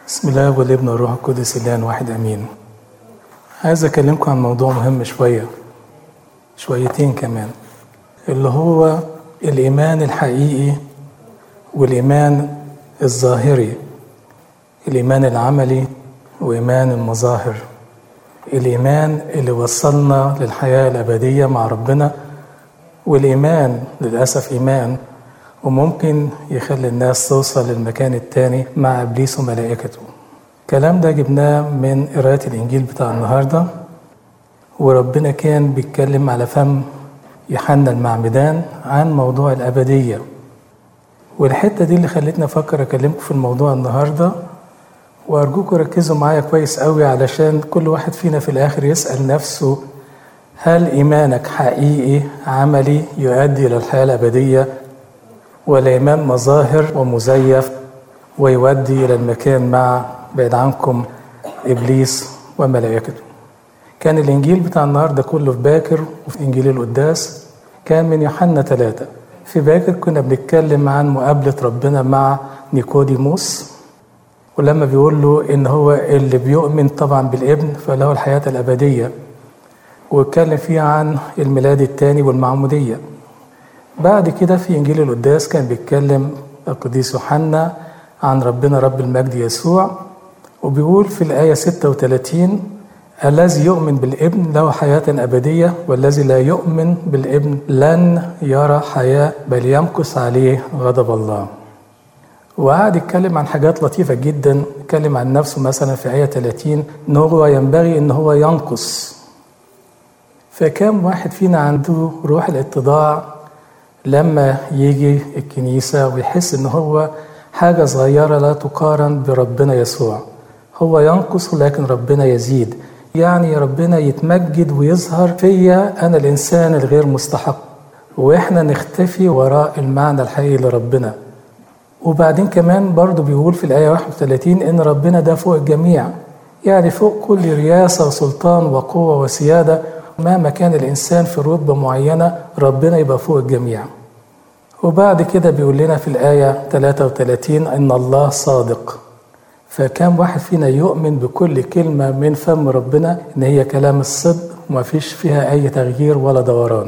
بسم الله والابن والروح القدس الان واحد امين عايز اكلمكم عن موضوع مهم شويه شويتين كمان اللي هو الايمان الحقيقي والايمان الظاهري الايمان العملي وايمان المظاهر الايمان اللي وصلنا للحياه الابديه مع ربنا والايمان للاسف ايمان وممكن يخلي الناس توصل للمكان التاني مع ابليس وملائكته الكلام ده جبناه من قرايه الانجيل بتاع النهارده وربنا كان بيتكلم على فم يوحنا المعمدان عن موضوع الابديه والحته دي اللي خلتني افكر اكلمكم في الموضوع النهارده وارجوكم ركزوا معايا كويس قوي علشان كل واحد فينا في الاخر يسال نفسه هل ايمانك حقيقي عملي يؤدي الى الحياه الابديه ولا ايمان مظاهر ومزيف ويودي الى المكان مع بعد عنكم ابليس وملائكته كان الانجيل بتاع النهارده كله في باكر وفي انجيل القداس كان من يوحنا ثلاثة في باكر كنا بنتكلم عن مقابلة ربنا مع نيكوديموس ولما بيقول له ان هو اللي بيؤمن طبعا بالابن فله الحياة الأبدية واتكلم فيها عن الميلاد الثاني والمعمودية بعد كده في انجيل القداس كان بيتكلم القديس يوحنا عن ربنا رب المجد يسوع وبيقول في الآية 36 الذي يؤمن بالابن له حياة أبدية والذي لا يؤمن بالابن لن يرى حياة بل يمكث عليه غضب الله وقعد يتكلم عن حاجات لطيفة جدا اتكلم عن نفسه مثلا في آية 30 إن هو ينبغي إن هو ينقص فكم واحد فينا عنده روح الاتضاع لما يجي الكنيسة ويحس إن هو حاجة صغيرة لا تقارن بربنا يسوع هو ينقص لكن ربنا يزيد يعني ربنا يتمجد ويظهر فيا أنا الإنسان الغير مستحق وإحنا نختفي وراء المعنى الحقيقي لربنا وبعدين كمان برضو بيقول في الآية 31 إن ربنا ده فوق الجميع يعني فوق كل رياسة وسلطان وقوة وسيادة مهما كان الإنسان في رتبة معينة ربنا يبقى فوق الجميع وبعد كده بيقول لنا في الآية 33 إن الله صادق فكم واحد فينا يؤمن بكل كلمة من فم ربنا إن هي كلام الصدق وما فيش فيها أي تغيير ولا دوران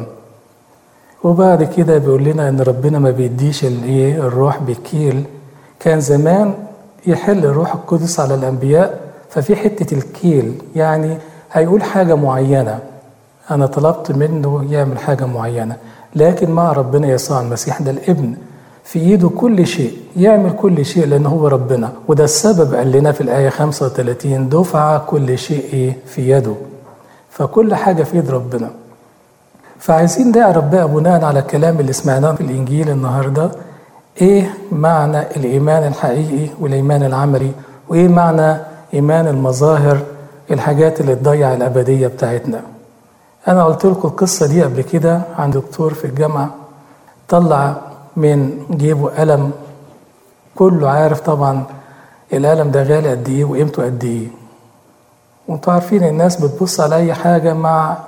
وبعد كده بيقول لنا إن ربنا ما بيديش الإيه الروح بكيل كان زمان يحل الروح القدس على الأنبياء ففي حتة الكيل يعني هيقول حاجة معينة أنا طلبت منه يعمل حاجة معينة لكن مع ربنا يسوع المسيح ده الابن في ايده كل شيء يعمل كل شيء لان هو ربنا وده السبب قال لنا في الايه 35 دفع كل شيء ايه في يده فكل حاجه في ايد ربنا فعايزين نعرف بقى بناء على الكلام اللي سمعناه في الانجيل النهارده ايه معنى الايمان الحقيقي والايمان العملي وايه معنى ايمان المظاهر الحاجات اللي تضيع الابديه بتاعتنا انا قلت لكم القصه دي قبل كده عن دكتور في الجامعه طلع من جيبه قلم كله عارف طبعا القلم ده غالي قد ايه وقيمته قد ايه وانتوا عارفين الناس بتبص على اي حاجه مع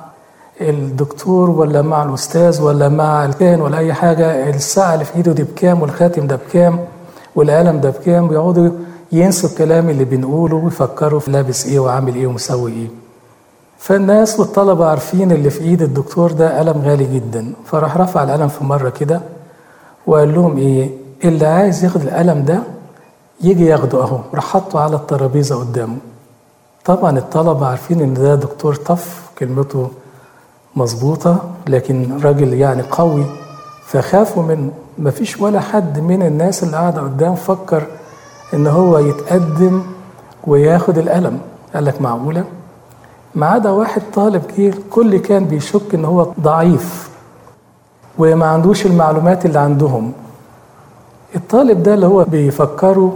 الدكتور ولا مع الاستاذ ولا مع الكاهن ولا اي حاجه الساعه اللي في ايده دي بكام والخاتم ده بكام والقلم ده بكام ويقعدوا ينسوا الكلام اللي بنقوله ويفكروا في لابس ايه وعامل ايه ومسوي ايه فالناس والطلبه عارفين اللي في ايد الدكتور ده قلم غالي جدا فراح رفع القلم في مره كده وقال لهم ايه اللي عايز ياخد القلم ده يجي ياخده اهو راح حطه على الترابيزه قدامه طبعا الطلبه عارفين ان ده دكتور طف كلمته مظبوطه لكن راجل يعني قوي فخافوا منه مفيش ولا حد من الناس اللي قاعده قدام فكر ان هو يتقدم وياخد القلم قال لك معقوله ما عدا واحد طالب كتير كل كان بيشك ان هو ضعيف وما عندوش المعلومات اللي عندهم الطالب ده اللي هو بيفكروا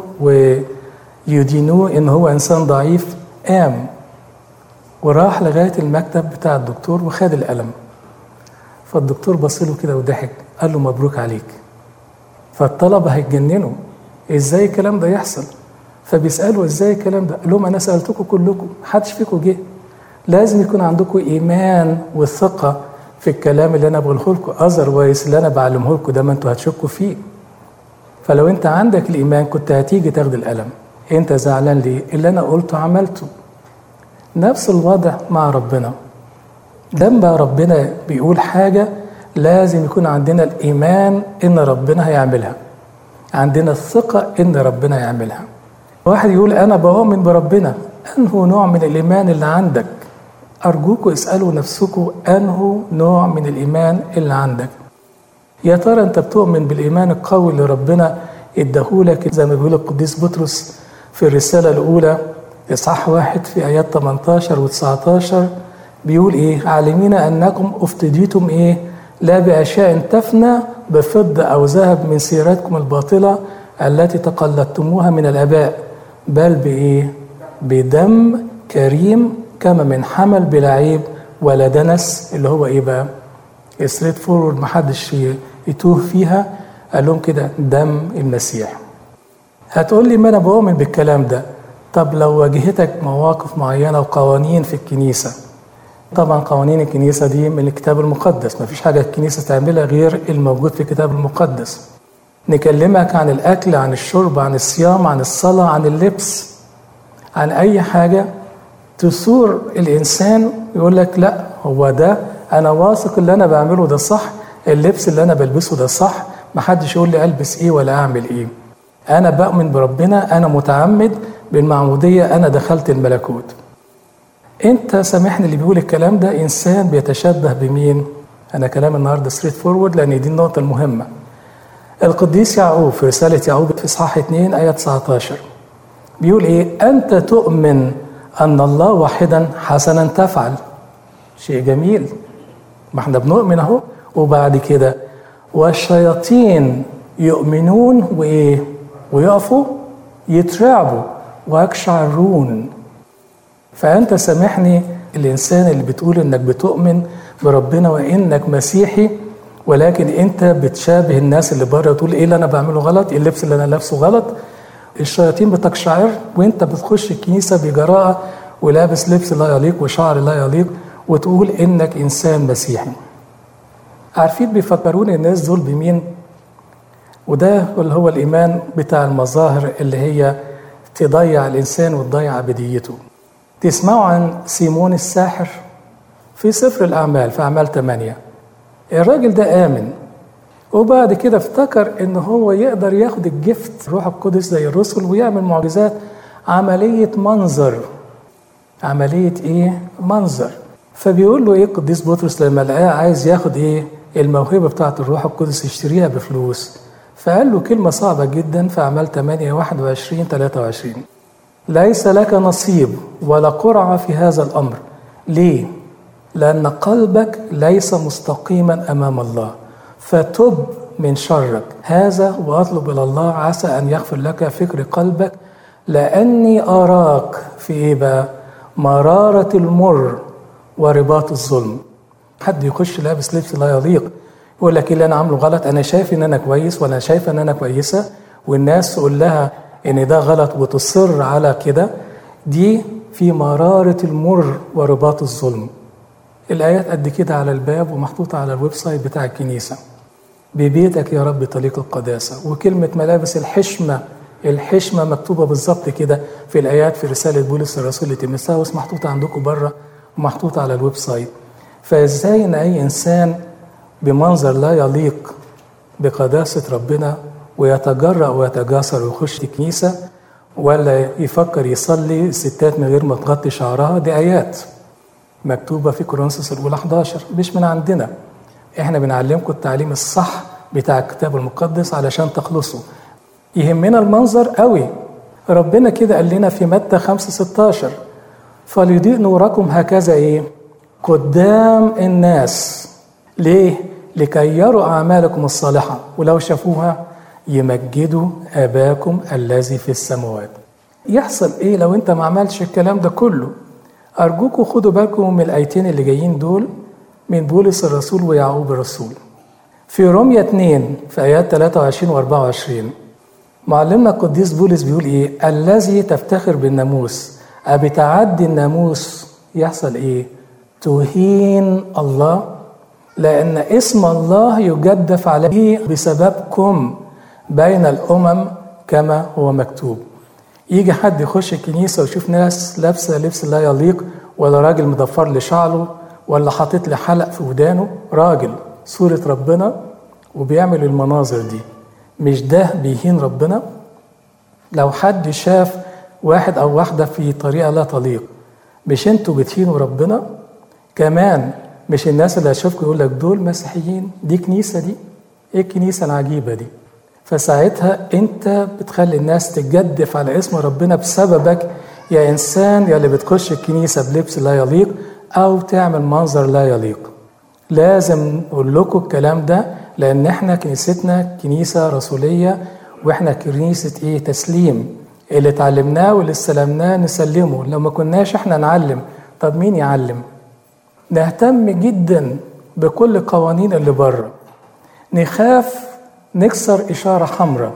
ويدينوه ان هو انسان ضعيف قام وراح لغايه المكتب بتاع الدكتور وخد القلم فالدكتور بص له كده وضحك قال له مبروك عليك فالطلبه هيتجننوا ازاي الكلام ده يحصل فبيسالوا ازاي الكلام ده قال لهم انا سالتكم كلكم محدش فيكم جه لازم يكون عندكم ايمان والثقه في الكلام اللي انا بقوله لكم اذروايز اللي انا بعلمه لكم ده ما انتوا هتشكوا فيه فلو انت عندك الايمان كنت هتيجي تاخد القلم انت زعلان ليه اللي انا قلته عملته نفس الوضع مع ربنا لما ربنا بيقول حاجة لازم يكون عندنا الإيمان إن ربنا هيعملها عندنا الثقة إن ربنا يعملها واحد يقول أنا بؤمن بربنا أنه نوع من الإيمان اللي عندك أرجوكوا اسألوا نفسكم أنه نوع من الإيمان اللي عندك يا ترى أنت بتؤمن بالإيمان القوي اللي ربنا اداهولك زي ما بيقول القديس بطرس في الرسالة الأولى إصحاح واحد في آيات 18 و 19 بيقول إيه عالمين أنكم افتديتم إيه لا بأشياء تفنى بفضة أو ذهب من سيرتكم الباطلة التي تقلدتموها من الآباء بل بإيه بدم كريم كما من حمل بلا عيب ولا دنس اللي هو إيه بقى ستريت فورورد محدش يتوه فيها قال لهم كده دم المسيح هتقول لي ما انا بؤمن بالكلام ده طب لو واجهتك مواقف معينه وقوانين في الكنيسه طبعا قوانين الكنيسه دي من الكتاب المقدس ما فيش حاجه الكنيسه تعملها غير الموجود في الكتاب المقدس نكلمك عن الاكل عن الشرب عن الصيام عن الصلاه عن اللبس عن اي حاجه تثور الانسان يقول لك لا هو ده انا واثق اللي انا بعمله ده صح اللبس اللي انا بلبسه ده صح محدش يقول لي البس ايه ولا اعمل ايه انا بؤمن بربنا انا متعمد بالمعموديه انا دخلت الملكوت انت سامحني اللي بيقول الكلام ده انسان بيتشبه بمين انا كلام النهارده ستريت فورورد لان دي النقطه المهمه القديس يعقوب في رساله يعقوب في اصحاح 2 ايه 19 بيقول ايه انت تؤمن ان الله واحدا حسنا تفعل شيء جميل ما احنا بنؤمن اهو وبعد كده والشياطين يؤمنون وايه ويقفوا يترعبوا ويقشعرون فانت سامحني الانسان اللي بتقول انك بتؤمن بربنا وانك مسيحي ولكن انت بتشابه الناس اللي بره تقول ايه اللي انا بعمله غلط ايه اللبس اللي انا لابسه غلط الشياطين بتقشعر وانت بتخش الكنيسه بجراءه ولابس لبس لا يليق وشعر لا يليق وتقول انك انسان مسيحي عارفين بيفكروني الناس دول بمين وده اللي هو الايمان بتاع المظاهر اللي هي تضيع الانسان وتضيع ابديته تسمعوا عن سيمون الساحر في سفر الاعمال في اعمال 8 الراجل ده امن وبعد كده افتكر ان هو يقدر ياخد الجفت الروح القدس زي الرسل ويعمل معجزات عمليه منظر عمليه ايه منظر فبيقول له ايه القديس بطرس لما لقاه عايز ياخد ايه الموهبه بتاعه الروح القدس يشتريها بفلوس فقال له كلمه صعبه جدا في اعمال 8 21 23 ليس لك نصيب ولا قرعه في هذا الامر ليه لان قلبك ليس مستقيما امام الله فتب من شرك هذا واطلب الى الله عسى ان يغفر لك فكر قلبك لاني اراك في ايه بقى مراره المر ورباط الظلم حد يخش لابس لبس لا يليق يقول لك ايه اللي انا عامله غلط انا شايف ان انا كويس وانا شايفه ان انا كويسه والناس تقول لها ان ده غلط وتصر على كده دي في مراره المر ورباط الظلم الايات قد كده على الباب ومحطوطه على الويب سايت بتاع الكنيسه ببيتك يا رب طريق القداسه وكلمه ملابس الحشمه الحشمه مكتوبه بالظبط كده في الايات في رساله بولس الرسول لتيموثاوس محطوطه عندكم بره ومحطوطه على الويب سايت فازاي ان اي انسان بمنظر لا يليق بقداسه ربنا ويتجرأ ويتجاسر ويخش الكنيسه ولا يفكر يصلي الستات من غير ما تغطي شعرها دي ايات مكتوبه في كورنثوس الاولى 11 مش من عندنا احنا بنعلمكم التعليم الصح بتاع الكتاب المقدس علشان تخلصوا يهمنا المنظر قوي ربنا كده قال لنا في متى 5 16 فليضيء نوركم هكذا ايه قدام الناس ليه لكي يروا اعمالكم الصالحه ولو شافوها يمجدوا اباكم الذي في السماوات يحصل ايه لو انت ما عملتش الكلام ده كله ارجوكم خدوا بالكم من الايتين اللي جايين دول من بولس الرسول ويعقوب الرسول في رومية 2 في ايات 23 و 24 معلمنا القديس بولس بيقول ايه الذي تفتخر بالناموس أبتعدي الناموس يحصل ايه تهين الله لأن اسم الله يجدف عليه بسببكم بين الأمم كما هو مكتوب يجي حد يخش الكنيسة ويشوف ناس لابسة لبس لا يليق ولا راجل مضفر لي شعره ولا حاطط لي حلق في ودانه راجل صورة ربنا وبيعمل المناظر دي مش ده بيهين ربنا لو حد شاف واحد أو واحدة في طريقة لا تليق مش انتوا بتهينوا ربنا كمان مش الناس اللي هتشوفكم يقول لك دول مسيحيين دي كنيسة دي ايه الكنيسة العجيبة دي فساعتها انت بتخلي الناس تجدف على اسم ربنا بسببك يا انسان يا اللي بتخش الكنيسة بلبس لا يليق او تعمل منظر لا يليق لازم نقول لكم الكلام ده لان احنا كنيستنا كنيسة رسولية واحنا كنيسة ايه تسليم اللي اتعلمناه واللي استلمناه نسلمه لو ما كناش احنا نعلم طب مين يعلم نهتم جدا بكل القوانين اللي بره نخاف نكسر إشارة حمراء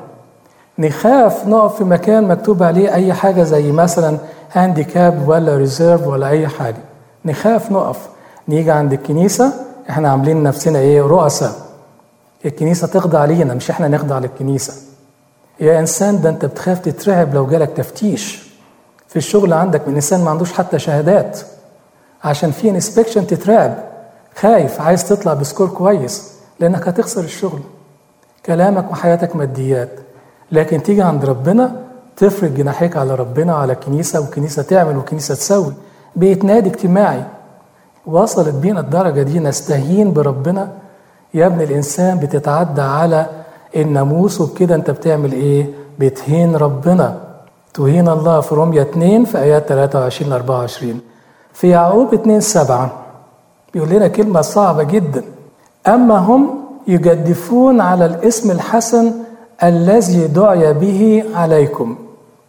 نخاف نقف في مكان مكتوب عليه أي حاجة زي مثلا هانديكاب ولا ريزيرف ولا أي حاجة نخاف نقف نيجي عند الكنيسة احنا عاملين نفسنا ايه رؤساء الكنيسة تخضع لينا مش احنا نخضع للكنيسة يا انسان ده انت بتخاف تترعب لو جالك تفتيش في الشغل عندك من انسان ما عندوش حتى شهادات عشان في انسبكشن تترعب خايف عايز تطلع بسكور كويس لانك هتخسر الشغل كلامك وحياتك ماديات لكن تيجي عند ربنا تفرد جناحيك على ربنا وعلى الكنيسة والكنيسة تعمل والكنيسة تسوي بقيت نادي اجتماعي وصلت بينا الدرجة دي نستهين بربنا يا ابن الإنسان بتتعدى على الناموس وبكده أنت بتعمل إيه؟ بتهين ربنا تهين الله في رومية 2 في آيات 23 ل 24 في يعقوب 2 7 بيقول لنا كلمة صعبة جدا أما هم يجدفون على الاسم الحسن الذي دعي به عليكم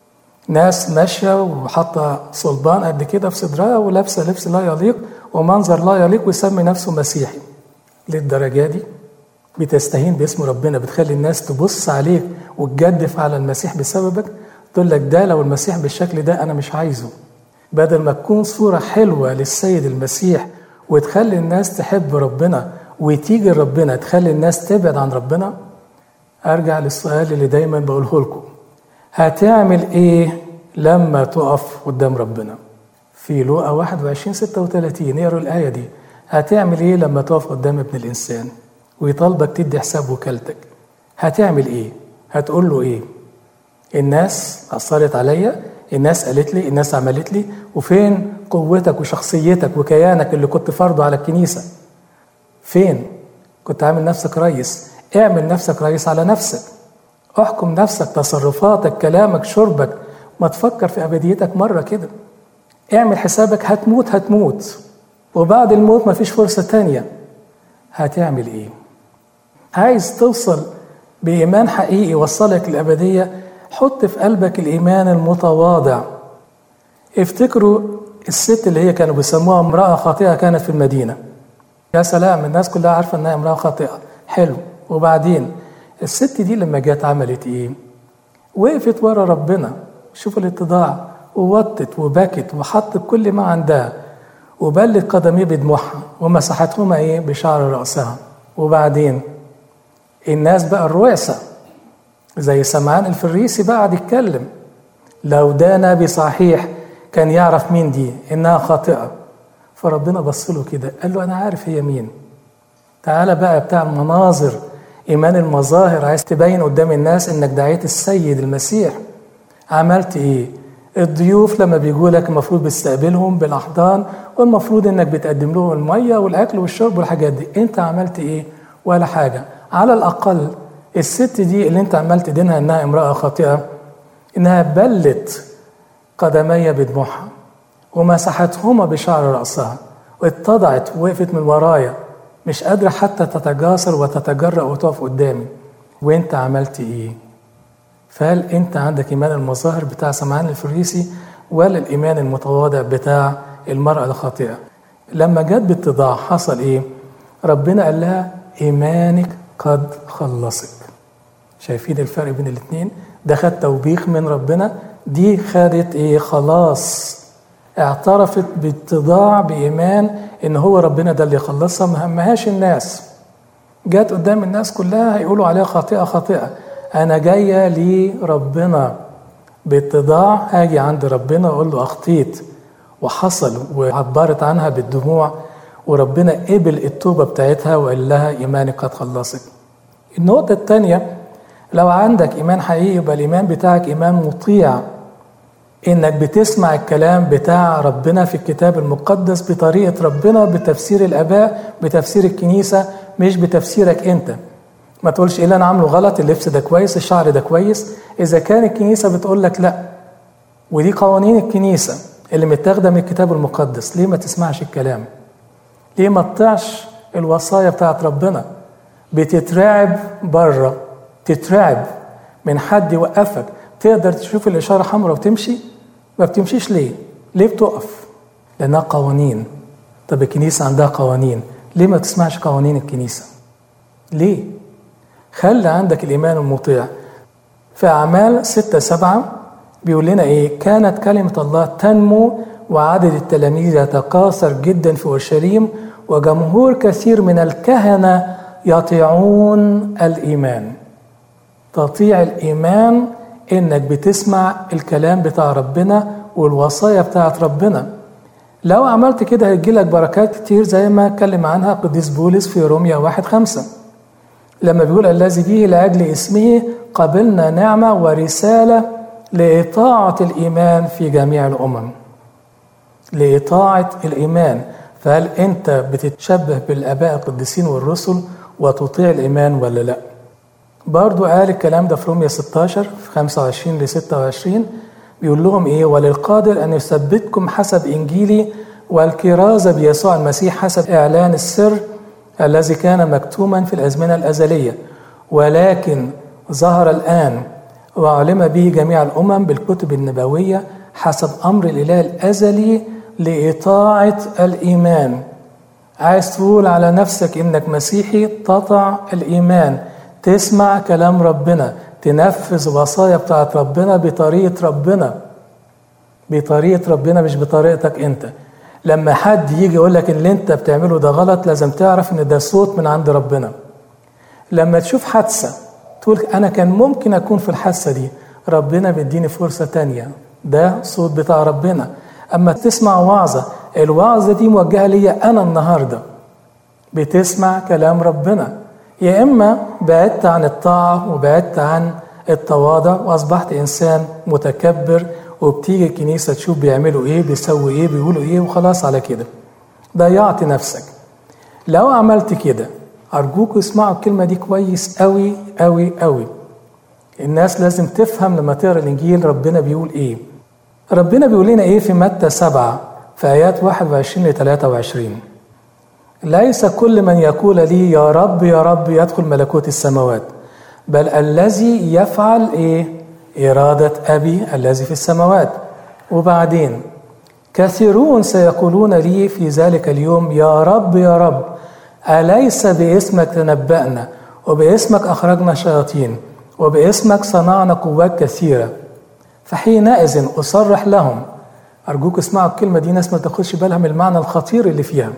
ناس ماشية وحاطة صلبان قد كده في صدرها ولابسة لبس لا يليق ومنظر لا يليق ويسمي نفسه مسيحي للدرجة دي بتستهين باسم ربنا بتخلي الناس تبص عليك وتجدف على المسيح بسببك تقول لك ده لو المسيح بالشكل ده أنا مش عايزه بدل ما تكون صورة حلوة للسيد المسيح وتخلي الناس تحب ربنا وتيجي ربنا تخلي الناس تبعد عن ربنا ارجع للسؤال اللي دايما بقوله لكم هتعمل ايه لما تقف قدام ربنا في لوقا 21 36 اقروا الايه دي هتعمل ايه لما تقف قدام ابن الانسان ويطالبك تدي حساب وكالتك هتعمل ايه هتقول له ايه الناس اثرت عليا الناس قالت لي الناس عملت لي وفين قوتك وشخصيتك وكيانك اللي كنت فرضه على الكنيسه فين كنت عامل نفسك ريس اعمل نفسك ريس على نفسك احكم نفسك تصرفاتك كلامك شربك ما تفكر في ابديتك مره كده اعمل حسابك هتموت هتموت وبعد الموت مفيش فرصه تانية هتعمل ايه عايز توصل بايمان حقيقي يوصلك للابديه حط في قلبك الايمان المتواضع افتكروا الست اللي هي كانوا بيسموها امراه خاطئه كانت في المدينه يا سلام الناس كلها عارفه انها امراه خاطئه حلو وبعدين الست دي لما جت عملت ايه وقفت ورا ربنا شوف الاتضاع ووطت وبكت وحطت كل ما عندها وبلت قدميه بدموعها ومسحتهما ايه بشعر راسها وبعدين الناس بقى الرؤساء زي سمعان الفريسي بقى قعد يتكلم لو ده نبي صحيح كان يعرف مين دي انها خاطئه فربنا بص له كده قال له انا عارف هي مين تعالى بقى بتاع المناظر ايمان المظاهر عايز تبين قدام الناس انك دعيت السيد المسيح عملت ايه الضيوف لما بيجوا لك المفروض بتستقبلهم بالاحضان والمفروض انك بتقدم لهم الميه والاكل والشرب والحاجات دي انت عملت ايه ولا حاجه على الاقل الست دي اللي انت عمال تدينها انها امراه خاطئه انها بلت قدمي بدموعها ومسحتهما بشعر راسها واتضعت ووقفت من ورايا مش قادره حتى تتجاسر وتتجرأ وتقف قدامي وانت عملت ايه فهل انت عندك ايمان المظاهر بتاع سمعان الفريسي ولا الايمان المتواضع بتاع المراه الخاطئه لما جت باتضاع حصل ايه ربنا قال لها ايمانك قد خلصك شايفين الفرق بين الاثنين ده خد توبيخ من ربنا دي خدت ايه خلاص اعترفت باتضاع بايمان ان هو ربنا ده اللي يخلصها ما همهاش الناس جت قدام الناس كلها هيقولوا عليها خاطئه خاطئه انا جايه لربنا باتضاع هاجي عند ربنا واقول له اخطيت وحصل وعبرت عنها بالدموع وربنا قبل التوبه بتاعتها وقال لها ايمانك قد خلصك. النقطه الثانيه لو عندك ايمان حقيقي يبقى الايمان بتاعك ايمان مطيع انك بتسمع الكلام بتاع ربنا في الكتاب المقدس بطريقه ربنا بتفسير الاباء بتفسير الكنيسه مش بتفسيرك انت ما تقولش ايه اللي انا عامله غلط اللبس ده كويس الشعر ده كويس اذا كان الكنيسه بتقول لك لا ودي قوانين الكنيسه اللي متاخده من الكتاب المقدس ليه ما تسمعش الكلام ليه ما تطيعش الوصايا بتاعت ربنا بتترعب بره تترعب من حد يوقفك تقدر تشوف الإشارة حمراء وتمشي ما بتمشيش ليه ليه بتقف لأنها قوانين طب الكنيسة عندها قوانين ليه ما تسمعش قوانين الكنيسة ليه خلي عندك الإيمان المطيع في أعمال ستة سبعة بيقول لنا إيه كانت كلمة الله تنمو وعدد التلاميذ يتكاثر جدا في أورشليم وجمهور كثير من الكهنة يطيعون الإيمان تطيع الإيمان إنك بتسمع الكلام بتاع ربنا والوصايا بتاعت ربنا لو عملت كده هيجيلك بركات كتير زي ما اتكلم عنها قديس بولس في روميا واحد خمسة لما بيقول الذي به لأجل اسمه قبلنا نعمة ورسالة لإطاعة الإيمان في جميع الأمم لإطاعة الإيمان فهل أنت بتتشبه بالآباء القديسين والرسل وتطيع الإيمان ولا لأ برضو قال الكلام ده في رومية 16 في 25 ل 26 بيقول لهم ايه وللقادر ان يثبتكم حسب انجيلي والكرازه بيسوع المسيح حسب اعلان السر الذي كان مكتوما في الازمنه الازليه ولكن ظهر الان وعلم به جميع الامم بالكتب النبويه حسب امر الاله الازلي لاطاعه الايمان عايز تقول على نفسك انك مسيحي تطع الايمان تسمع كلام ربنا تنفذ وصايا بتاعت ربنا بطريقة ربنا بطريقة ربنا مش بطريقتك انت لما حد يجي يقول لك اللي انت بتعمله ده غلط لازم تعرف ان ده صوت من عند ربنا لما تشوف حادثة تقول انا كان ممكن اكون في الحادثة دي ربنا بيديني فرصة تانية ده صوت بتاع ربنا اما تسمع وعظة الوعظة دي موجهة ليا انا النهاردة بتسمع كلام ربنا يا إما بعدت عن الطاعة وبعدت عن التواضع وأصبحت إنسان متكبر وبتيجي الكنيسة تشوف بيعملوا إيه بيسووا إيه بيقولوا إيه وخلاص على كده ضيعت نفسك لو عملت كده أرجوك اسمعوا الكلمة دي كويس أوي أوي أوي الناس لازم تفهم لما تقرا الإنجيل ربنا بيقول إيه ربنا بيقول لنا إيه في متى سبعة في آيات 21 ل 23 ليس كل من يقول لي يا رب يا رب يدخل ملكوت السماوات بل الذي يفعل ايه إرادة أبي الذي في السماوات وبعدين كثيرون سيقولون لي في ذلك اليوم يا رب يا رب أليس باسمك تنبأنا وباسمك أخرجنا شياطين وباسمك صنعنا قوات كثيرة فحينئذ أصرح لهم أرجوك اسمعوا الكلمة دي ناس ما تاخدش بالها من المعنى الخطير اللي فيها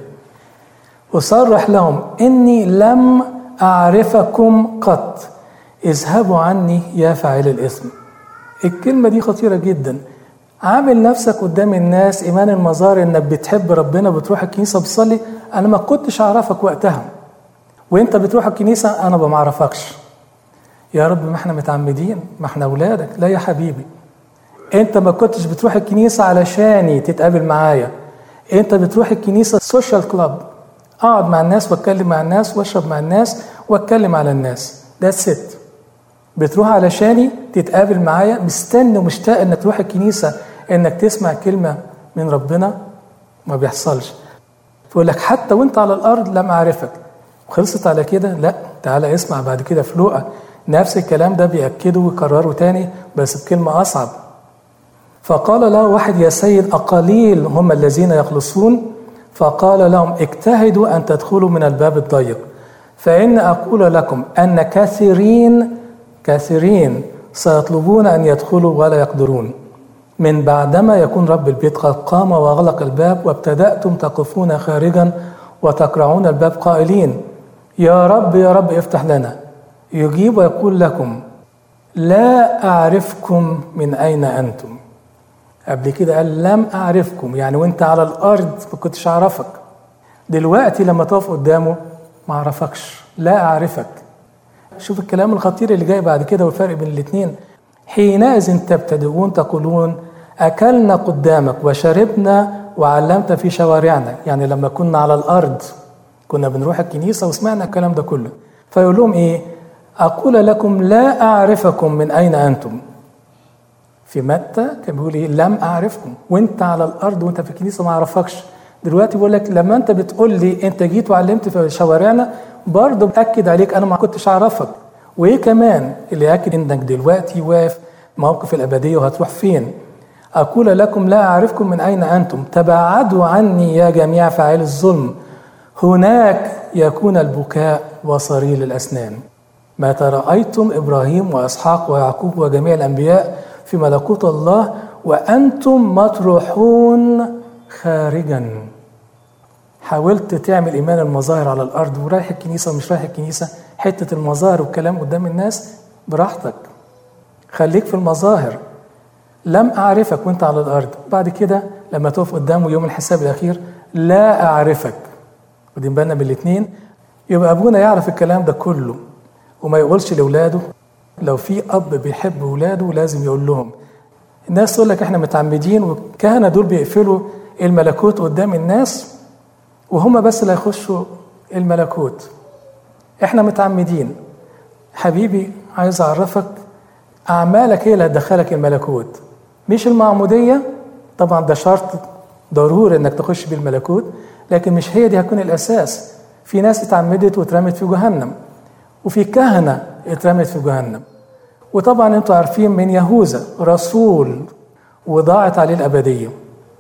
أصرح لهم إني لم أعرفكم قط اذهبوا عني يا فاعل الإثم الكلمة دي خطيرة جدا عامل نفسك قدام الناس إيمان المظاهر إنك بتحب ربنا بتروح الكنيسة بتصلي أنا ما كنتش أعرفك وقتها وإنت بتروح الكنيسة أنا ما أعرفكش يا رب ما احنا متعمدين ما احنا أولادك لا يا حبيبي أنت ما كنتش بتروح الكنيسة علشاني تتقابل معايا أنت بتروح الكنيسة سوشيال كلاب اقعد مع الناس واتكلم مع الناس واشرب مع الناس واتكلم على الناس ده ست بتروح علشاني تتقابل معايا مستني ومشتاق انك تروح الكنيسه انك تسمع كلمه من ربنا ما بيحصلش فيقول لك حتى وانت على الارض لم اعرفك وخلصت على كده لا تعالى اسمع بعد كده في لوقا نفس الكلام ده بيأكده ويكرره تاني بس بكلمة أصعب فقال له واحد يا سيد أقليل هم الذين يخلصون فقال لهم اجتهدوا ان تدخلوا من الباب الضيق فان اقول لكم ان كثيرين كثيرين سيطلبون ان يدخلوا ولا يقدرون من بعدما يكون رب البيت قد قام واغلق الباب وابتداتم تقفون خارجا وتقرعون الباب قائلين يا رب يا رب افتح لنا يجيب ويقول لكم لا أعرفكم من أين أنتم قبل كده قال لم أعرفكم يعني وانت على الأرض ما كنتش أعرفك دلوقتي لما تقف قدامه ما أعرفكش لا أعرفك شوف الكلام الخطير اللي جاي بعد كده والفرق بين الاثنين حينئذ تبتدئون تقولون أكلنا قدامك وشربنا وعلمت في شوارعنا يعني لما كنا على الأرض كنا بنروح الكنيسة وسمعنا الكلام ده كله فيقول لهم إيه أقول لكم لا أعرفكم من أين أنتم في متى كان بيقول إيه لم أعرفكم وأنت على الأرض وأنت في الكنيسة ما أعرفكش دلوقتي بيقول لك لما أنت بتقول لي أنت جيت وعلمت في شوارعنا برضه بأكد عليك أنا ما كنتش أعرفك وإيه كمان اللي يأكد إنك دلوقتي واقف موقف الأبدية وهتروح فين أقول لكم لا أعرفكم من أين أنتم تباعدوا عني يا جميع فاعلي الظلم هناك يكون البكاء وصرير الأسنان متى رأيتم إبراهيم وإسحاق ويعقوب وجميع الأنبياء في ملكوت الله وأنتم مطروحون خارجا حاولت تعمل إيمان المظاهر على الأرض ورايح الكنيسة ومش رايح الكنيسة حتة المظاهر والكلام قدام الناس براحتك خليك في المظاهر لم أعرفك وأنت على الأرض بعد كده لما تقف قدامه يوم الحساب الأخير لا أعرفك ودين بالنا بالاثنين يبقى أبونا يعرف الكلام ده كله وما يقولش لأولاده لو في أب بيحب ولاده لازم يقول لهم الناس تقول لك احنا متعمدين والكهنة دول بيقفلوا الملكوت قدام الناس وهم بس اللي هيخشوا الملكوت احنا متعمدين حبيبي عايز اعرفك اعمالك هي اللي هتدخلك الملكوت مش المعموديه طبعا ده شرط ضروري انك تخش بالملكوت لكن مش هي دي هتكون الاساس في ناس اتعمدت واترمت في جهنم وفي كهنه اترمت في جهنم وطبعا انتوا عارفين من يهوذا رسول وضاعت عليه الابديه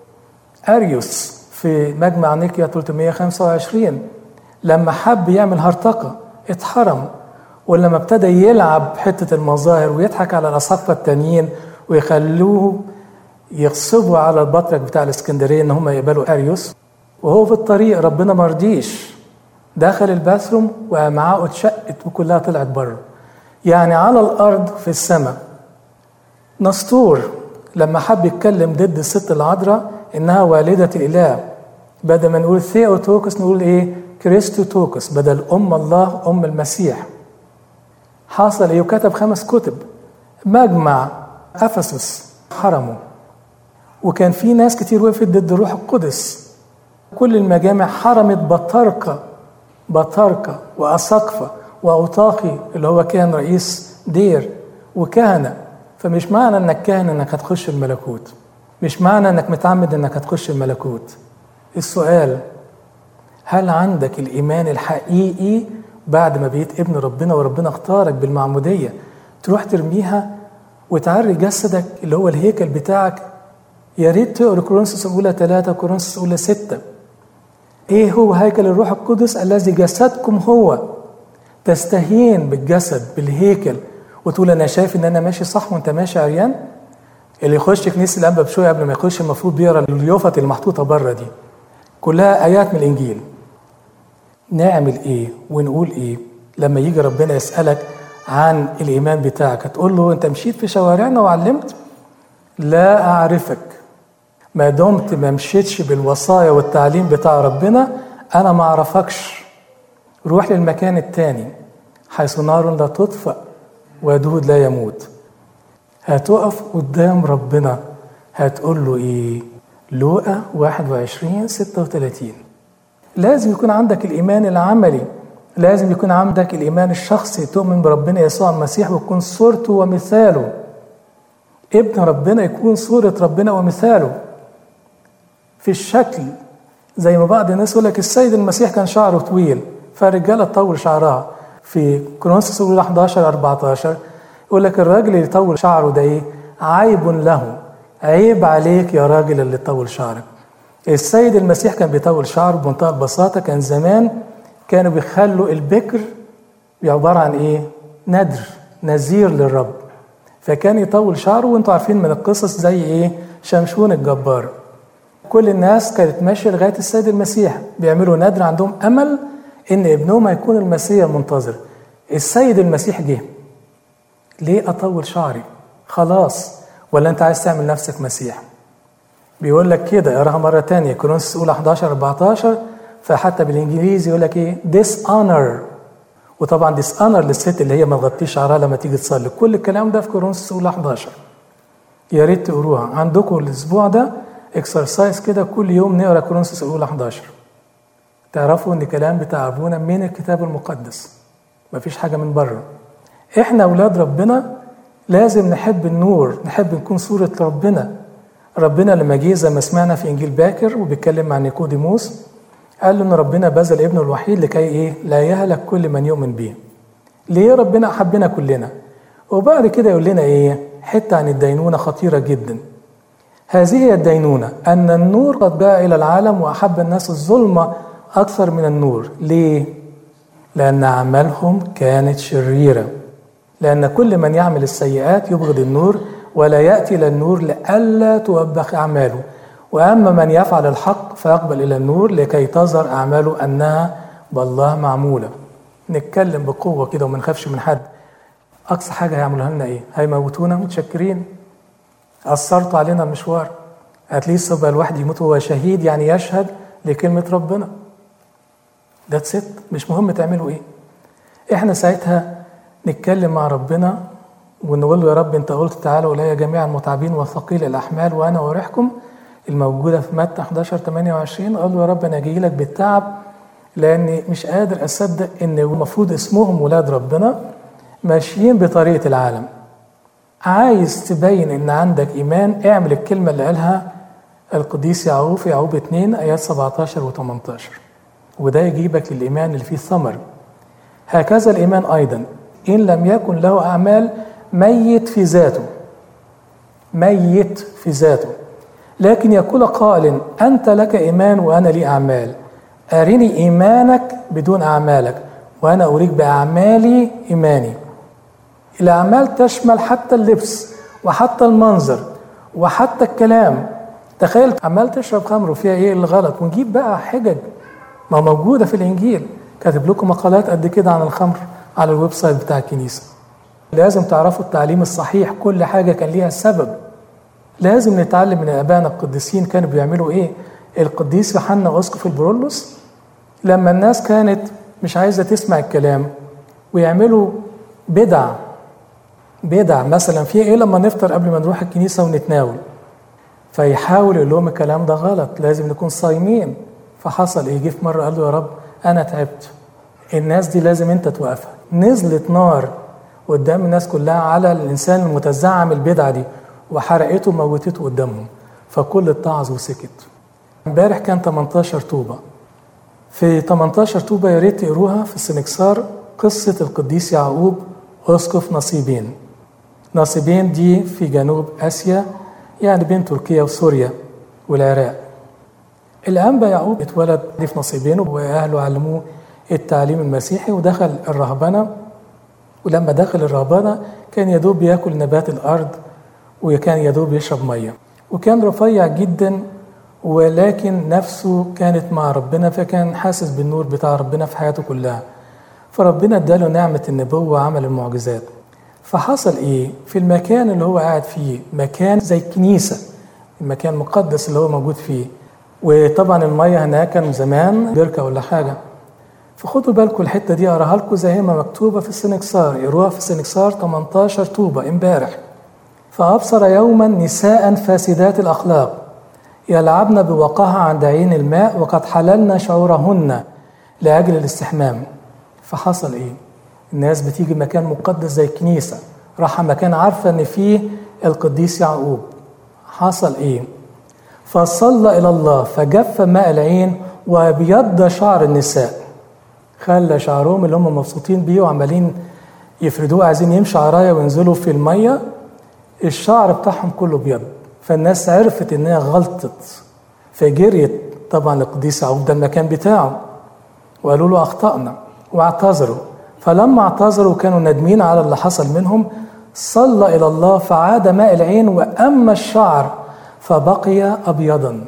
اريوس في مجمع نيكيا 325 لما حب يعمل هرطقه اتحرم ولما ابتدى يلعب حته المظاهر ويضحك على الاساقفه التانيين ويخلوه يغصبوا على البطرك بتاع الاسكندريه ان هم يقبلوا اريوس وهو في الطريق ربنا مرضيش دخل الباثروم وامعاءه اتشقت وكلها طلعت بره يعني على الارض في السماء نسطور لما حب يتكلم ضد الست العذراء انها والده الاله بدل ما نقول ثيوتوكس نقول ايه كريستوتوكس بدل ام الله ام المسيح حصل ايه وكتب خمس كتب مجمع افسس حرمه وكان في ناس كتير وقفت ضد الروح القدس كل المجامع حرمت بطاركة بطاركة وأساقفة وأوطاقي اللي هو كان رئيس دير وكهنة فمش معنى انك كاهن انك هتخش الملكوت مش معنى انك متعمد انك هتخش الملكوت السؤال هل عندك الايمان الحقيقي بعد ما بقيت ابن ربنا وربنا اختارك بالمعموديه تروح ترميها وتعري جسدك اللي هو الهيكل بتاعك يا ريت تقرا كورنثوس الاولى ثلاثة كورنثوس الاولى ستة ايه هو هيكل الروح القدس الذي جسدكم هو تستهين بالجسد بالهيكل وتقول انا شايف ان انا ماشي صح وانت ماشي عريان اللي يخش كنيسه الانبا بشويه قبل ما يخش المفروض بيقرا اليوفط المحطوطه بره دي كلها ايات من الانجيل نعمل ايه ونقول ايه لما يجي ربنا يسالك عن الايمان بتاعك هتقول له انت مشيت في شوارعنا وعلمت لا اعرفك ما دمت ما مشيتش بالوصايا والتعليم بتاع ربنا انا ما اعرفكش روح للمكان التاني حيث نار لا تطفأ ودود لا يموت هتقف قدام ربنا هتقول له ايه لوقا 21 36 لازم يكون عندك الايمان العملي لازم يكون عندك الايمان الشخصي تؤمن بربنا يسوع المسيح وتكون صورته ومثاله ابن ربنا يكون صورة ربنا ومثاله في الشكل زي ما بعض الناس يقول لك السيد المسيح كان شعره طويل فالرجاله تطول شعرها في كورنثوس الاولى 11 14 يقول لك الراجل اللي يطول شعره ده ايه؟ عيب له عيب عليك يا راجل اللي تطول شعرك السيد المسيح كان بيطول شعره بمنتهى البساطة كان زمان كانوا بيخلوا البكر عبارة عن ايه؟ ندر نذير للرب فكان يطول شعره وانتوا عارفين من القصص زي ايه؟ شمشون الجبار كل الناس كانت ماشية لغاية السيد المسيح بيعملوا ندر عندهم أمل إن ابنهم هيكون المسيح المنتظر السيد المسيح جه ليه اطول شعري خلاص ولا انت عايز تعمل نفسك مسيح بيقول لك كده اقراها مره تانية كورنثوس الاولى 11 14 فحتى بالانجليزي يقول لك ايه dishonor وطبعا dishonor للست اللي هي ما تغطيش شعرها لما تيجي تصلي كل الكلام ده في كورنثوس الاولى 11 يا ريت تقروها عندكم الاسبوع ده اكسرسايز كده كل يوم نقرا كورنثوس الاولى 11 تعرفوا ان الكلام بتاع ابونا من الكتاب المقدس مفيش حاجه من بره احنا اولاد ربنا لازم نحب النور نحب نكون صوره ربنا ربنا لما جه زي ما سمعنا في انجيل باكر وبيتكلم عن نيكوديموس قال له ان ربنا بذل ابنه الوحيد لكي ايه لا يهلك كل من يؤمن به ليه ربنا احبنا كلنا وبعد كده يقول لنا ايه حته عن الدينونه خطيره جدا هذه هي الدينونه ان النور قد جاء الى العالم واحب الناس الظلمه اكثر من النور ليه لان اعمالهم كانت شريره لان كل من يعمل السيئات يبغض النور ولا ياتي الى النور لئلا توبخ اعماله واما من يفعل الحق فيقبل الى النور لكي تظهر اعماله انها بالله معموله نتكلم بقوه كده وما نخافش من حد اقصى حاجه هيعملوها لنا ايه هيموتونا متشكرين اثرتوا علينا المشوار اتليست يبقى الواحد يموت وهو شهيد يعني يشهد لكلمه ربنا ده ست مش مهم تعملوا ايه احنا ساعتها نتكلم مع ربنا ونقول له يا رب انت قلت تعالوا الي جميع المتعبين والثقيل الاحمال وانا اريحكم الموجوده في متى 11 28 قال له يا رب انا جاي لك بالتعب لاني مش قادر اصدق ان المفروض اسمهم ولاد ربنا ماشيين بطريقه العالم عايز تبين ان عندك ايمان اعمل الكلمه اللي قالها القديس يعقوب في يعقوب 2 ايات 17 و 18 وده يجيبك للايمان اللي فيه ثمر هكذا الايمان ايضا ان لم يكن له اعمال ميت في ذاته ميت في ذاته لكن يقول قائل انت لك ايمان وانا لي اعمال ارني ايمانك بدون اعمالك وانا اريك باعمالي ايماني الاعمال تشمل حتى اللبس وحتى المنظر وحتى الكلام تخيل عمال تشرب خمر وفيها ايه الغلط ونجيب بقى حجج ما موجوده في الانجيل كاتب لكم مقالات قد كده عن الخمر على الويب سايت بتاع الكنيسه لازم تعرفوا التعليم الصحيح كل حاجه كان ليها سبب لازم نتعلم من ابائنا القديسين كانوا بيعملوا ايه القديس يوحنا اسقف البرولوس لما الناس كانت مش عايزه تسمع الكلام ويعملوا بدع بدع مثلا في ايه لما نفطر قبل ما نروح الكنيسه ونتناول فيحاول يقول لهم الكلام ده غلط لازم نكون صايمين فحصل ايه جه في مره قال له يا رب انا تعبت الناس دي لازم انت توقفها نزلت نار قدام الناس كلها على الانسان المتزعم البدعه دي وحرقته وموتته قدامهم فكل اتعظ وسكت امبارح كان 18 طوبه في 18 طوبه يا ريت تقروها في السنكسار قصه القديس يعقوب اسقف نصيبين نصيبين دي في جنوب اسيا يعني بين تركيا وسوريا والعراق الانبا يعقوب اتولد في نصيبين واهله علموه التعليم المسيحي ودخل الرهبنه ولما دخل الرهبنه كان يدوب بياكل نبات الارض وكان يدوب يشرب ميه وكان رفيع جدا ولكن نفسه كانت مع ربنا فكان حاسس بالنور بتاع ربنا في حياته كلها فربنا اداله نعمه النبوه وعمل المعجزات فحصل ايه في المكان اللي هو قاعد فيه مكان زي الكنيسه المكان المقدس اللي هو موجود فيه وطبعا الميه هناك كان زمان بركه ولا حاجه فخدوا بالكم الحته دي اقراها لكم زي ما مكتوبه في السنكسار يقروها في السنكسار 18 طوبه امبارح فابصر يوما نساء فاسدات الاخلاق يلعبن بوقاها عند عين الماء وقد حللن شعورهن لاجل الاستحمام فحصل ايه الناس بتيجي مكان مقدس زي الكنيسه راح مكان عارفه ان فيه القديس يعقوب حصل ايه فصلى الى الله فجف ماء العين وابيض شعر النساء خلى شعرهم اللي هم مبسوطين بيه وعمالين يفردوه عايزين يمشوا عرايا وينزلوا في الميه الشعر بتاعهم كله ابيض فالناس عرفت ان هي غلطت فجريت طبعا القديس يعقوب ده المكان بتاعه وقالوا له اخطانا واعتذروا فلما اعتذروا كانوا ندمين على اللي حصل منهم صلى الى الله فعاد ماء العين واما الشعر فبقي ابيضا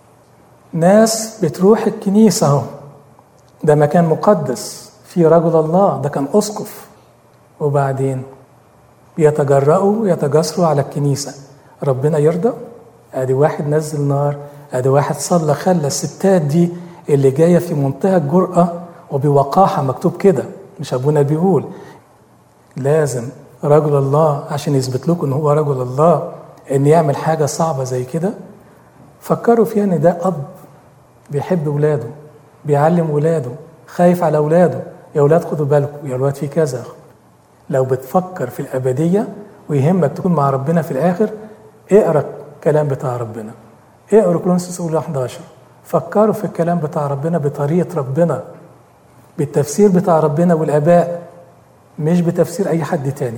ناس بتروح الكنيسه اهو ده مكان مقدس في رجل الله ده كان اسقف وبعدين بيتجرأوا ويتجاسروا على الكنيسة ربنا يرضى ادي واحد نزل نار ادي واحد صلى خلى الستات دي اللي جايه في منتهى الجرأة وبوقاحة مكتوب كده مش ابونا بيقول لازم رجل الله عشان يثبت لكم ان هو رجل الله ان يعمل حاجه صعبه زي كده فكروا فيها ان ده اب بيحب ولاده بيعلم ولاده خايف على ولاده يا ولاد خدوا بالكم يا ولاد في كذا لو بتفكر في الابديه ويهمك تكون مع ربنا في الاخر اقرا الكلام بتاع ربنا اقرا كورنثوس اولى 11 فكروا في الكلام بتاع ربنا بطريقه ربنا بالتفسير بتاع ربنا والاباء مش بتفسير اي حد تاني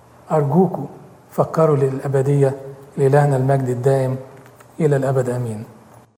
ارجوكم فكروا للابديه لالهنا المجد الدائم الى الابد امين